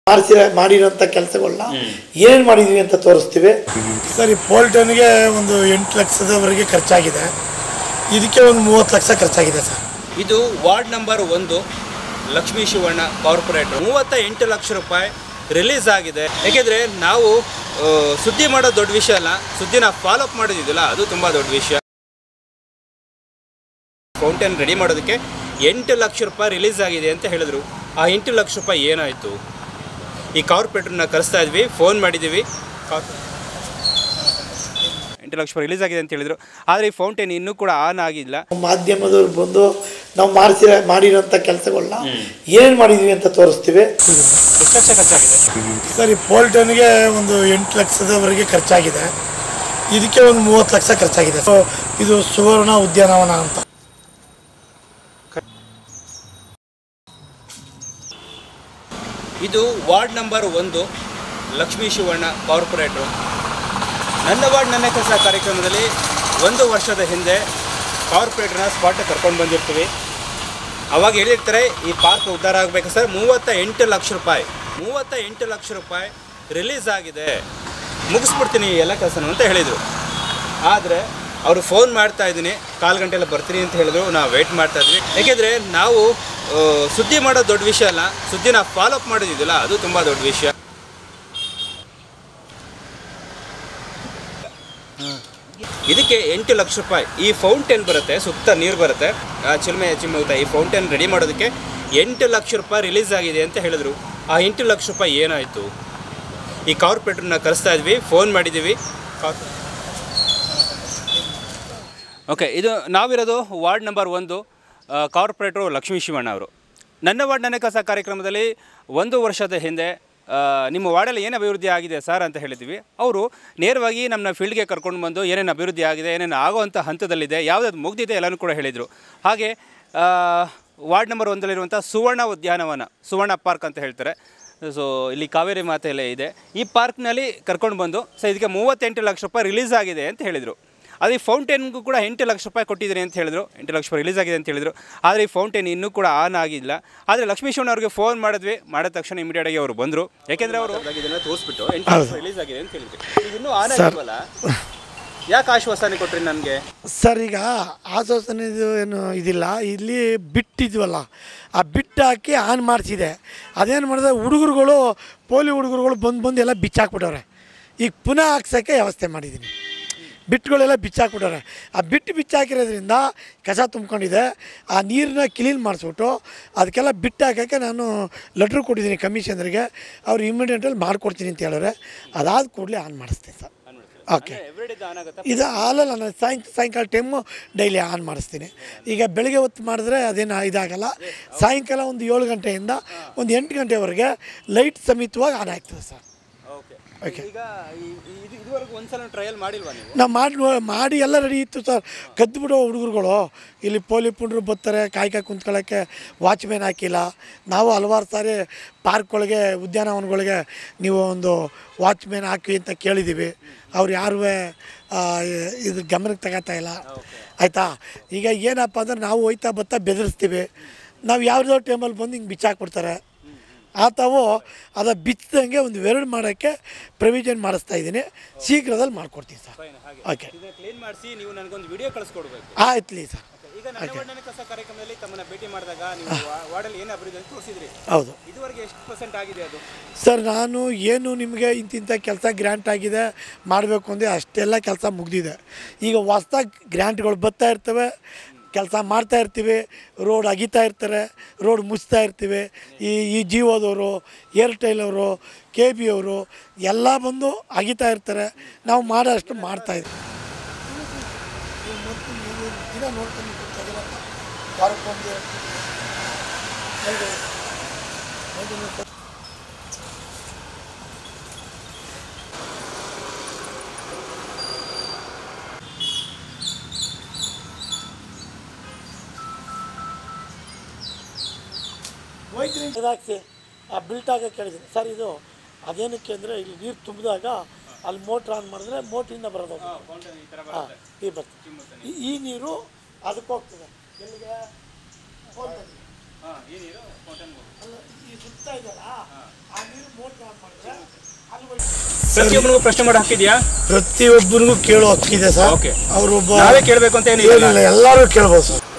ಮಾಡಿಸಿ ಮಾಡಿರೋಂಥ ಕೆಲಸಗಳನ್ನ ಏನೇನು ಮಾಡಿದ್ವಿ ಅಂತ ತೋರಿಸ್ತೀವಿ ಸರಿ ಪೋಲ್ಟನ್ಗೆ ಒಂದು ಎಂಟು ಲಕ್ಷದವರೆಗೆ ಖರ್ಚಾಗಿದೆ ಇದಕ್ಕೆ ಒಂದು ಮೂವತ್ತು ಲಕ್ಷ ಖರ್ಚಾಗಿದೆ ಸರ್ ಇದು ವಾರ್ಡ್ ನಂಬರ್ ಒಂದು ಲಕ್ಷ್ಮೀ ಶಿವಣ್ಣ ಕಾರ್ಪೊರೇಟರ್ ಮೂವತ್ತ ಎಂಟು ಲಕ್ಷ ರೂಪಾಯಿ ರಿಲೀಸ್ ಆಗಿದೆ ಯಾಕೆಂದರೆ ನಾವು ಆ, ಸುದ್ದಿ ಮಾಡೋದು ದೊಡ್ಡ ವಿಷಯ ಅಲ್ಲ ಸುದ್ದಿನ ಫಾಲೋ ಅಪ್ ಮಾಡೋದಿದೆಯಲ್ಲ ಅದು ತುಂಬ ದೊಡ್ಡ ವಿಷಯ ಫೌಂಟೇನ್ ರೆಡಿ ಮಾಡೋದಕ್ಕೆ ಎಂಟು ಲಕ್ಷ ರೂಪಾಯಿ ರಿಲೀಸ್ ಆಗಿದೆ ಅಂತ ಹೇಳಿದ್ರು ಆ ಎಂಟು ಲಕ್ಷ ರೂಪಾಯಿ ಏನಾಯಿತು ಈ ಕಾರ್ಪೊರೇಟರ್ನ ಕರೆಸ್ತಾ ಇದ್ವಿ ಫೋನ್ ಮಾಡಿದ್ದೀವಿ ಕಾರ್- ಎಂಟು ಲಕ್ಷ ರೂಪಾಯಿ ರಿಲೀಸ್ ಆಗಿದೆ ಅಂತ ಹೇಳಿದ್ರು ಆದರೆ ಈ ಫೌಂಟೇನ್ ಇನ್ನೂ ಕೂಡ ಆನ್ ಆಗಿಲ್ಲ ಮಾಧ್ಯಮದವ್ರು ಬಂದು ನಾವು ಮಾಡಿಸಿ ಮಾಡಿರೋಂಥ ಕೆಲಸಗಳನ್ನ ಏನೇನು ಮಾಡಿದ್ವಿ ಅಂತ ತೋರಿಸ್ತೀವಿ ಎಷ್ಟು ಲಕ್ಷ ಖರ್ಚಾಗಿದೆ ಸರಿ ಪೋಲ್ಟನ್ಗೆ ಒಂದು ಎಂಟು ಲಕ್ಷದವರೆಗೆ ಖರ್ಚಾಗಿದೆ ಇದಕ್ಕೆ ಒಂದು ಮೂವತ್ತು ಲಕ್ಷ ಖರ್ಚಾಗಿದೆ ಸೊ ಇದು ಸುವರ್ಣ ಉದ್ಯಾನವನ ಅಂತ ಇದು ವಾರ್ಡ್ ನಂಬರ್ ಒಂದು ಲಕ್ಷ್ಮೀ ಶಿವಣ್ಣ ಕಾರ್ಪೊರೇಟ್ರು ನನ್ನ ವಾರ್ಡ್ ನನ್ನ ಕೆಲಸ ಕಾರ್ಯಕ್ರಮದಲ್ಲಿ ಒಂದು ವರ್ಷದ ಹಿಂದೆ ಕಾರ್ಪೊರೇಟ್ರನ್ನ ಸ್ಪಾಟ್ ಕರ್ಕೊಂಡು ಬಂದಿರ್ತೀವಿ ಅವಾಗ ಹೇಳಿರ್ತಾರೆ ಈ ಪಾರ್ಕ್ ಉದ್ಧಾರ ಆಗಬೇಕು ಸರ್ ಮೂವತ್ತ ಎಂಟು ಲಕ್ಷ ರೂಪಾಯಿ ಮೂವತ್ತ ಎಂಟು ಲಕ್ಷ ರೂಪಾಯಿ ರಿಲೀಸ್ ಆಗಿದೆ ಮುಗಿಸ್ಬಿಡ್ತೀನಿ ಈ ಎಲ್ಲ ಕೆಲಸನೂ ಅಂತ ಹೇಳಿದರು ಆದರೆ ಅವರು ಫೋನ್ ಮಾಡ್ತಾ ಇದ್ದೀನಿ ಕಾಲು ಗಂಟೆಲ್ಲ ಬರ್ತೀನಿ ಅಂತ ಹೇಳಿದ್ರು ನಾವು ವೆಯ್ಟ್ ಮಾಡ್ತಾ ಇದ್ವಿ ಯಾಕೆಂದರೆ ನಾವು ಆ, ಸುದ್ದಿ ಮಾಡೋದು ದೊಡ್ಡ ವಿಷಯ ಅಲ್ಲ ಸುದ್ದಿನ ಫಾಲೋ ಅಪ್ ಮಾಡೋದಿದೆಯಲ್ಲ ಅದು ತುಂಬ ದೊಡ್ಡ ವಿಷಯ ಇದಕ್ಕೆ ಎಂಟು ಲಕ್ಷ ರೂಪಾಯಿ ಈ ಫೌಂಟೇನ್ ಬರುತ್ತೆ ಸುತ್ತ ನೀರು ಬರುತ್ತೆ ಆ ಚಿಲ್ಮೆ ಚಿಮ್ಮುತ್ತಾ ಈ ಫೌಂಟೇನ್ ರೆಡಿ ಮಾಡೋದಕ್ಕೆ ಎಂಟು ಲಕ್ಷ ರೂಪಾಯಿ ರಿಲೀಸ್ ಆಗಿದೆ ಅಂತ ಹೇಳಿದ್ರು ಆ ಎಂಟು ಲಕ್ಷ ರೂಪಾಯಿ ಏನಾಯಿತು ಈ ಕಾರ್ಪೊರೇಟರ್ನ ಕರೆಸ್ತಾ ಇದ್ವಿ ಫೋನ್ ಮಾಡಿದ್ದೀವಿ ಓಕೆ ಇದು ನಾವಿರೋದು ವಾರ್ಡ್ ನಂಬರ್ ಒಂದು ಕಾರ್ಪೊರೇಟ್ರು ಲಕ್ಷ್ಮೀ ಶಿವಣ್ಣ ಅವರು ನನ್ನ ವಾರ್ಡ್ ನನ್ನ ಕಸ ಕಾರ್ಯಕ್ರಮದಲ್ಲಿ ಒಂದು ವರ್ಷದ ಹಿಂದೆ ಆ, ನಿಮ್ಮ ವಾರ್ಡಲ್ಲಿ ಏನು ಅಭಿವೃದ್ಧಿ ಆಗಿದೆ ಸರ್ ಅಂತ ಹೇಳಿದ್ವಿ ಅವರು ನೇರವಾಗಿ ನಮ್ಮನ್ನ ಫೀಲ್ಡ್ಗೆ ಕರ್ಕೊಂಡು ಬಂದು ಏನೇನು ಅಭಿವೃದ್ಧಿ ಆಗಿದೆ ಏನೇನು ಆಗೋವಂಥ ಹಂತದಲ್ಲಿದೆ ಯಾವುದಾದ್ರು ಮುಗ್ದಿದೆ ಎಲ್ಲನೂ ಕೂಡ ಹೇಳಿದರು ಹಾಗೆ ಆ, ವಾರ್ಡ್ ನಂಬರ್ ಒಂದಲ್ಲಿರುವಂಥ ಸುವರ್ಣ ಉದ್ಯಾನವನ ಸುವರ್ಣ ಪಾರ್ಕ್ ಅಂತ ಹೇಳ್ತಾರೆ ಸೊ ಇಲ್ಲಿ ಕಾವೇರಿ ಮಾತೆಯಲ್ಲೇ ಇದೆ ಈ ಪಾರ್ಕ್ನಲ್ಲಿ ಕರ್ಕೊಂಡು ಬಂದು ಸೊ ಇದಕ್ಕೆ ಮೂವತ್ತೆಂಟು ಲಕ್ಷ ರೂಪಾಯಿ ರಿಲೀಸ್ ಆಗಿದೆ ಅಂತ ಹೇಳಿದರು ಅದು ಈ ಫೌಂಟೇನ್ಗೂ ಕೂಡ ಎಂಟು ಲಕ್ಷ ರೂಪಾಯಿ ಕೊಟ್ಟಿದ್ದೀನಿ ಅಂತ ಹೇಳಿದ್ರು ಎಂಟು ಲಕ್ಷ ರೂಪಾಯಿ ರಿಲೀಸ್ ಆಗಿದೆ ಅಂತ ಹೇಳಿದ್ರು ಆದರೆ ಈ ಫೌಂಟೇನ್ ಇನ್ನೂ ಕೂಡ ಆನ್ ಆಗಿಲ್ಲ ಆದರೆ ಲಕ್ಷ್ಮೀಶ್ವರನ್ ಅವ್ರಿಗೆ ಫೋನ್ ಮಾಡಿದ್ವಿ ಮಾಡಿದ ತಕ್ಷಣ ಇಮಿಡಿಯೇಟ್ ಆಗಿ ಅವರು ಬಂದರು ಯಾಕೆಂದರೆ ಅವರು ಇದನ್ನ ತೋರಿಸ್ಬಿಟ್ಟು ಎಂಟು ಲಕ್ಷ ರಿಲೀಸ್ ಆಗಿದೆ ಅಂತ ಹೇಳಿದ್ರು ಇದು ಇನ್ನೂ ಆನ್ ಆಗಿಲ್ವಲ್ಲ ಯಾಕೆ ಆಶ್ವಾಸನೆ ಕೊಟ್ರಿ ನನಗೆ ಸರ್ ಈಗ ಆಶ್ವಾಸನೆ ಇದು ಏನು ಇದಿಲ್ಲ ಇಲ್ಲಿ ಬಿಟ್ಟಿದ್ವಲ್ಲ ಆ ಬಿಟ್ಟು ಹಾಕಿ ಆನ್ ಮಾಡಿಸಿದೆ ಅದೇನು ಮಾಡಿದೆ ಹುಡುಗರುಗಳು ಪೋಲಿ ಹುಡುಗರುಗಳು ಬಂದು ಬಂದು ಎಲ್ಲ ಬಿಚ್ಚಾಕ್ಬಿಟ್ಟವ್ರೆ ಈಗ ಪುನಃ ಹಾಕ್ಸೋಕ್ಕೆ ವ್ಯವಸ್ಥೆ ಮಾಡಿದ್ದೀನಿ ಬಿಟ್ಟುಗಳೆಲ್ಲ ಬಿಚ್ಚಾಕ್ಬಿಟ್ಟವ್ರೆ ಆ ಬಿಟ್ಟು ಬಿಚ್ಚಾಕಿರೋದ್ರಿಂದ ಕಸ ತುಂಬ್ಕೊಂಡಿದೆ ಆ ನೀರನ್ನ ಕ್ಲೀನ್ ಮಾಡಿಸ್ಬಿಟ್ಟು ಅದಕ್ಕೆಲ್ಲ ಬಿಟ್ಟು ಹಾಕೋಕ್ಕೆ ನಾನು ಲೆಟ್ರ್ ಕೊಟ್ಟಿದ್ದೀನಿ ಕಮಿಷನರಿಗೆ ಅವ್ರು ಇಮಿಡಿಯೇಟಲ್ಲಿ ಮಾಡಿಕೊಡ್ತೀನಿ ಅಂತ ಹೇಳಿದ್ರೆ ಅದಾದ ಕೂಡಲೇ ಆನ್ ಮಾಡಿಸ್ತೀನಿ ಸರ್ ಓಕೆ ಎವ್ರಿಡೇ ಆನ್ ಆಗುತ್ತಾ ಇದು ಹಾಲಲ್ಲ ನಾನು ಸಾಯಂಕ ಸಾಯಂಕಾಲ ಟೈಮು ಡೈಲಿ ಆನ್ ಮಾಡಿಸ್ತೀನಿ ಈಗ ಬೆಳಗ್ಗೆ ಹೊತ್ತು ಮಾಡಿದ್ರೆ ಅದೇನು ಇದಾಗಲ್ಲ ಸಾಯಂಕಾಲ ಒಂದು ಏಳು ಗಂಟೆಯಿಂದ ಒಂದು ಎಂಟು ಗಂಟೆವರೆಗೆ ಲೈಟ್ ಸಮೇತವಾಗಿ ಆನ್ ಆಗ್ತದೆ ಸರ್ ಓಕೆ ಓಕೆ ಈಗ ಈ- ಇದು ಇದುವರೆಗೂ ಒಂದ್ಸಲ ಟ್ರಯಲ್ ಮಾಡಿಲ್ವಾ ನೀವು ನಾವು ಮಾಡಿ ನೋ- ಮಾಡಿ ಎಲ್ಲ ರೆಡಿ ಇತ್ತು ಸರ್ ಕದ್ದುಬಿಡೋ ಹುಡುಗರುಗಳು ಇಲ್ಲಿ ಪೋಲಿ ಪುಂಡ್ರು ಬರ್ತಾರೆ ಕಾಯ್ಕ ಕುಂತ್ಕೊಳ್ಳೋಕ್ಕೆ ವಾಚ್ಮ್ಯಾನ್ ಹಾಕಿಲ್ಲ ನಾವು ಹಲವಾರು ಸಾರಿ ಪಾರ್ಕ್ಗಳಿಗೆ ಉದ್ಯಾನವನಗಳಿಗೆ ನೀವು ಒಂದು ವಾಚ್ಮ್ಯಾನ್ ಹಾಕಿ ಅಂತ ಕೇಳಿದ್ದೀವಿ ಅವ್ರು ಯಾರೂ ಇದು ಗಮನಕ್ಕೆ ತಗೋತಾ ಇಲ್ಲ ಆಯಿತಾ ಈಗ ಏನಪ್ಪ ಅಂದ್ರೆ ನಾವು ಹೋಯ್ತಾ ಬರ್ತಾ ಬೆದರಿಸ್ತೀವಿ ನಾವು ಯಾವುದೋ ಟೈಮಲ್ಲಿ ಬಂದು ಹಿಂಗೆ ಬಿಚ್ಚಾಕ್ಬಿಡ್ತಾರೆ ಆತವು ಅದ ಬಿಚ್ಚದಂಗೆ ಒಂದು ವೆರಡು ಮಾಡೋಕ್ಕೆ ಪ್ರೊವಿಷನ್ ಮಾಡಿಸ್ತಾ ಇದ್ದೀನಿ ಶೀಘ್ರದಲ್ಲಿ ಮಾಡಿಕೊಡ್ತೀನಿ ಸರ್ ಓಕೆ ಇದನ್ನ ಕ್ಲೀನ್ ಮಾಡಿಸಿ ನೀವು ನನಗೊಂದು ವಿಡಿಯೋ ಕಳಿಸ್ಕೊಡ್ಬೇಕು ಆಯ್ತಲಿ ಸರ್ ಈಗ ನನ್ನ ವಾರ್ಡನ ಕಸ ಕಾರ್ಯಕ್ರಮದಲ್ಲಿ ತಮ್ಮನ್ನ ಭೇಟಿ ಮಾಡಿದಾಗ ನೀವು ವಾ- ವಾರ್ಡಲ್ಲಿ ಏನು ಅಭಿವೃದ್ಧಿ ಅಂತ ತೋರಿಸಿದ್ರಿ ಹೌದು ಇದುವರೆಗೆ ಎಷ್ಟು ಪರ್ಸೆಂಟ್ ಆಗಿದೆ ಅದು ಸರ್ ನಾನು ಏನು ನಿಮಗೆ ಇಂತಿಂಥ ಕೆಲಸ ಗ್ರ್ಯಾಂಟ್ ಆಗಿದೆ ಮಾಡಬೇಕು ಅಂದರೆ ಅಷ್ಟೆಲ್ಲ ಕೆಲಸ ಮುಗ್ದಿದೆ ಈಗ ಹೊಸ್ದಾಗಿ ಗ್ರ್ಯಾಂಟ್ಗಳು ಬರ್ತಾ ಇರ್ತವೆ ಕೆಲಸ ಮಾಡ್ತಾ ಇರ್ತೀವಿ ರೋಡ್ ಅಗಿತಾ ಇರ್ತಾರೆ ರೋಡ್ ಮುಚ್ತಾ ಇರ್ತೀವಿ ಈ ಈ ಜಿಯೋದವರು ಏರ್ಟೆಲ್ ಅವರು ಕೆ ಬಿ ಅವರು ಎಲ್ಲ ಬಂದು ಅಗಿತಾ ಇರ್ತಾರೆ ನಾವು ಮಾಡೋ ಅಷ್ಟು ಮಾಡ್ತಾ ಇದ್ದೀವಿ ದಿನ ನೋಡ್ಕೊಂಡು ಕೂತ್ಕೊಳ್ಳೋದಲ್ಲ. ವಾರಕ್ಕೆ ಒಂದು ಎರಡು ಐದು- ಐದು ನಿಮಿಷ ಇದಾಕ್ಸಿ ಆ ಬಿಲ್ಟ್ ಆಗಕ್ಕೆ ಕೇಳಿದ್ದೀನಿ ಸರ್ ಇದು ಅದೇನಕ್ಕೆ ಅಂದರೆ ಇಲ್ಲಿ ನೀರು ತುಂಬಿದಾಗ ಅಲ್ಲಿ ಮೋಟ್ರ್ ಆನ್ ಮಾಡಿದ್ರೆ ಮೋಟ್ರಿಂದ ಬರೋದು ಅದು. ಹಾಂ ಈ ಬರ್ತದೆ ಈ- ಈ ನೀರು ಅದಕ್ಕೆ ಹೋಗ್ತದೆ ಎಲ್ಲಿಗೆ ಫೋಲ್ಟನ್ಗೆ ಪ್ರತಿಯೊಬ್ಬನಿಗೂ ಪ್ರಶ್ನೆ ಮಾಡೋ ಹಾಕಿದ್ಯಾ ಪ್ರತಿಯೊಬ್ಬರಿಗೂ ಕೇಳೋ ಹಕ್ಕಿದೆ ಸರ್ Okay. ಅವರೊಬ್ಬ ನಾವೇ ಕೇಳಬೇಕು ಅಂತ ಏನಿಲ್ಲ ಏನಿಲ್ಲ ಎಲ್ಲರೂ ಕೇಳ್ಬೋದು ಸರ್